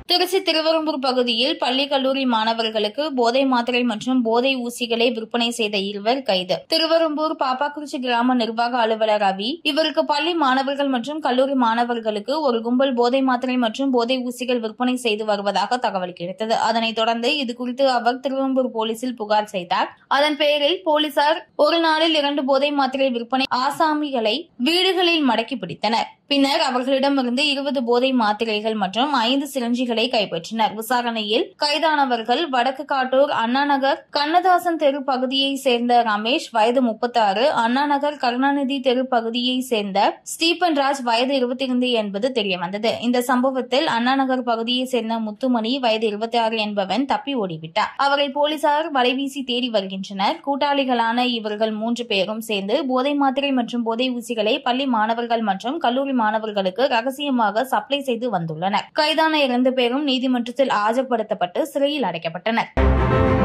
திருச்சி திருவெரும்பூர் பகுதியில் பள்ளி கல்லூரி மாணவர்களுக்கு போதை மாத்திரை மற்றும் போதை ஊசிகளை விற்பனை செய்த இருவர் கைது திருவெரும்பூர் பாப்பாக்குறிச்சி கிராம நிர்வாக அலுவலர் ரவி இவருக்கு பள்ளி மாணவர்கள் மற்றும் கல்லூரி மாணவர்களுக்கு ஒரு கும்பல் போதை மாத்திரை மற்றும் போதை ஊசிகள் விற்பனை செய்து வருவதாக தகவல் கிடைத்தது அதனைத் தொடர்ந்து இதுகுறித்து அவர் திருவெரும்பூர் போலீசில் புகார் செய்தார் அதன் பேரில் போலீசார் ஒரு நாளில் இரண்டு போதை மாத்திரை விற்பனை ஆசாமிகளை வீடுகளில் மடக்கி பிடித்தனர் பின்னர் அவர்களிடமிருந்து இருபது போதை மாத்திரைகள் மற்றும் ஐந்து சிரஞ்சிகளை கைப்பற்றினர் விசாரணையில் கைதானவர்கள் வடக்கு காட்டூர் அண்ணாநகர் கண்ணதாசன் தெரு பகுதியைச் சேர்ந்த ரமேஷ் வயது முப்பத்தி ஆறு அண்ணாநகர் கருணாநிதி தெரு பகுதியைச் சேர்ந்த ஸ்டீபன் ராஜ் வயது இருபத்தி இரண்டு என்பது தெரியவந்தது இந்த சம்பவத்தில் அண்ணாநகர் பகுதியைச் சேர்ந்த முத்துமணி வயது இருபத்தி ஆறு என்பவன் தப்பி ஓடிவிட்டார் அவரை போலீசார் வலைவீசி தேடி வருகின்றனர் கூட்டாளிகளான இவர்கள் மூன்று பேரும் சேர்ந்து போதை மாத்திரை மற்றும் போதை ஊசிகளை பள்ளி மாணவர்கள் மற்றும் கல்லூரி மாணவர்களுக்கு ரகசியமாக சப்ளை செய்து வந்துள்ளனர் கைதான இரண்டு பேரும் நீதிமன்றத்தில் ஆஜர்படுத்தப்பட்டு சிறையில் அடைக்கப்பட்டனர்